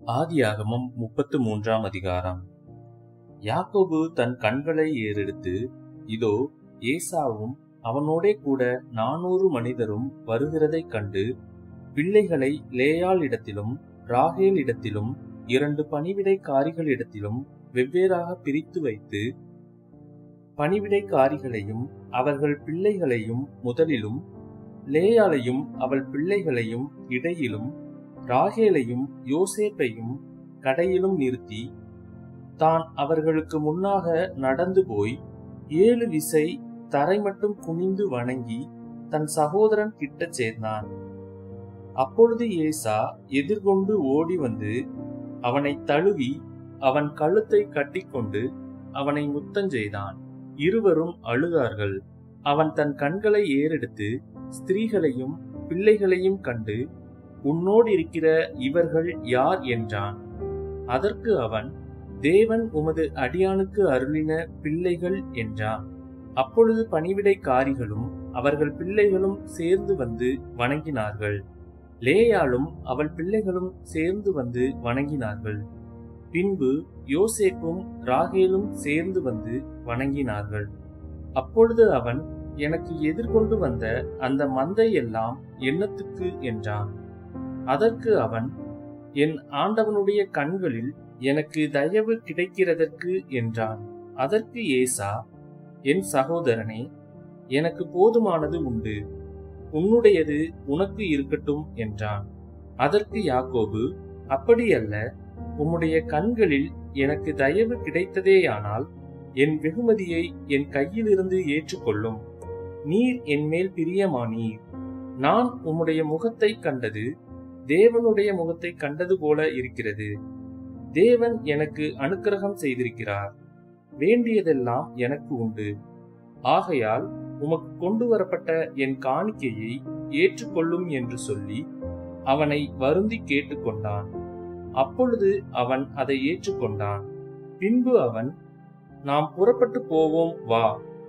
ஆதியாகமம் முப்பத்து மூன்றாம் அதிகாரம் யாக்கோபு தன் கண்களை ஏறெடுத்து இதோ ஏசாவும் அவனோடே கூட நானூறு மனிதரும் வருகிறதைக் கண்டு பிள்ளைகளை லேயாள் இடத்திலும் ராகேல் இடத்திலும் இரண்டு பணிவிடைக்காரிகளிடத்திலும் வெவ்வேறாக பிரித்து வைத்து பணிவிடைக்காரிகளையும் அவர்கள் பிள்ளைகளையும் முதலிலும் லேயாளையும் அவள் பிள்ளைகளையும் இடையிலும் ராகேலையும் யோசேப்பையும் கடையிலும் நிறுத்தி தான் அவர்களுக்கு முன்னாக நடந்து போய் ஏழு விசை தரை மட்டும் குனிந்து வணங்கி தன் சகோதரன் கிட்டச் சேர்ந்தான் அப்பொழுது ஏசா எதிர்கொண்டு ஓடி வந்து அவனை தழுவி அவன் கழுத்தை கட்டிக்கொண்டு அவனை முத்தஞ்செய்தான் இருவரும் அழுதார்கள் அவன் தன் கண்களை ஏறெடுத்து ஸ்திரீகளையும் பிள்ளைகளையும் கண்டு உன்னோடு இருக்கிற இவர்கள் யார் என்றான் அதற்கு அவன் தேவன் உமது அடியானுக்கு அருளின பிள்ளைகள் என்றான் அப்பொழுது பணிவிடைக்காரிகளும் அவர்கள் பிள்ளைகளும் சேர்ந்து வந்து வணங்கினார்கள் லேயாளும் அவள் பிள்ளைகளும் சேர்ந்து வந்து வணங்கினார்கள் பின்பு யோசேப்பும் ராகேலும் சேர்ந்து வந்து வணங்கினார்கள் அப்பொழுது அவன் எனக்கு எதிர்கொண்டு வந்த அந்த மந்தை எல்லாம் என்னத்துக்கு என்றான் அதற்கு அவன் என் ஆண்டவனுடைய கண்களில் எனக்கு தயவு கிடைக்கிறதற்கு என்றான் அதற்கு ஏசா என் சகோதரனே எனக்கு போதுமானது உண்டு உன்னுடையது உனக்கு இருக்கட்டும் என்றான் அதற்கு யாக்கோபு அப்படியல்ல உம்முடைய கண்களில் எனக்கு தயவு கிடைத்ததேயானால் என் வெகுமதியை என் கையிலிருந்து ஏற்றுக்கொள்ளும் நீர் என் மேல் பிரியமானீர் நான் உம்முடைய முகத்தை கண்டது தேவனுடைய முகத்தை கண்டது போல இருக்கிறது தேவன் எனக்கு அனுக்கிரகம் செய்திருக்கிறார் வேண்டியதெல்லாம் எனக்கு உண்டு ஆகையால் உமக்கு கொண்டு வரப்பட்ட என் காணிக்கையை ஏற்றுக்கொள்ளும் என்று சொல்லி அவனை வருந்தி கேட்டுக்கொண்டான் அப்பொழுது அவன் அதை ஏற்றுக்கொண்டான் பின்பு அவன் நாம் புறப்பட்டு போவோம் வா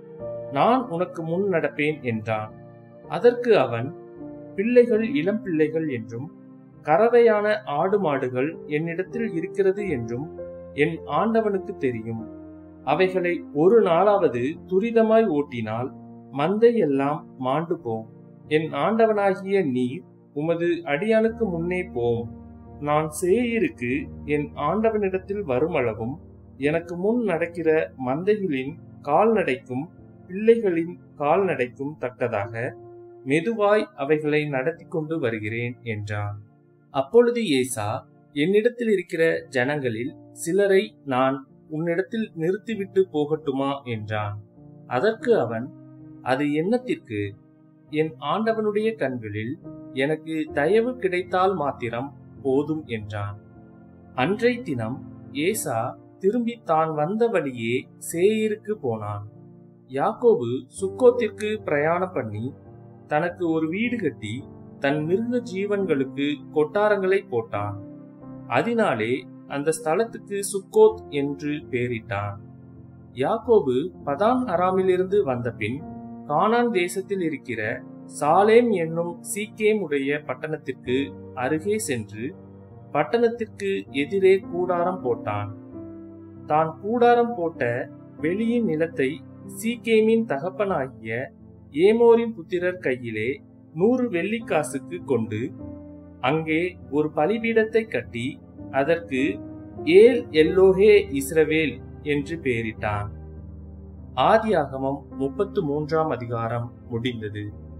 நான் உனக்கு முன் நடப்பேன் என்றான் அதற்கு அவன் பிள்ளைகள் இளம் பிள்ளைகள் என்றும் கறவையான ஆடு மாடுகள் என்னிடத்தில் இருக்கிறது என்றும் என் ஆண்டவனுக்கு தெரியும் அவைகளை ஒரு நாளாவது துரிதமாய் ஓட்டினால் மந்தை எல்லாம் மாண்டு போம் என் ஆண்டவனாகிய நீர் உமது அடியானுக்கு முன்னே போம் நான் சேயிருக்கு என் ஆண்டவனிடத்தில் வருமளவும் எனக்கு முன் நடக்கிற மந்தைகளின் கால்நடைக்கும் பிள்ளைகளின் கால்நடைக்கும் தக்கதாக மெதுவாய் அவைகளை நடத்தி கொண்டு வருகிறேன் என்றான் அப்பொழுது ஏசா என்னிடத்தில் இருக்கிற ஜனங்களில் சிலரை நான் உன்னிடத்தில் நிறுத்திவிட்டு போகட்டுமா என்றான் அதற்கு அவன் அது என்னத்திற்கு என் ஆண்டவனுடைய கண்களில் எனக்கு தயவு கிடைத்தால் மாத்திரம் போதும் என்றான் அன்றை தினம் ஏசா திரும்பி தான் வந்த வழியே சேயிருக்கு போனான் யாக்கோபு சுக்கோத்திற்கு பிரயாணம் பண்ணி தனக்கு ஒரு வீடு கட்டி தன் மிருக ஜீவன்களுக்கு கொட்டாரங்களை போட்டான் அதனாலே அந்த ஸ்தலத்துக்கு சுக்கோத் என்று பெயரிட்டான் யாக்கோபு பதான் அராமிலிருந்து வந்த பின் கானான் தேசத்தில் இருக்கிற சாலேம் என்னும் சீக்கேம் உடைய பட்டணத்திற்கு அருகே சென்று பட்டணத்திற்கு எதிரே கூடாரம் போட்டான் தான் கூடாரம் போட்ட வெளியின் நிலத்தை சீக்கேமின் தகப்பனாகிய ஏமோரின் புத்திரர் கையிலே நூறு வெள்ளிக்காசுக்கு கொண்டு அங்கே ஒரு பலிபீடத்தை கட்டி அதற்கு ஏல் எல்லோஹே இஸ்ரவேல் என்று பெயரிட்டான் ஆதியாகமம் முப்பத்து மூன்றாம் அதிகாரம் முடிந்தது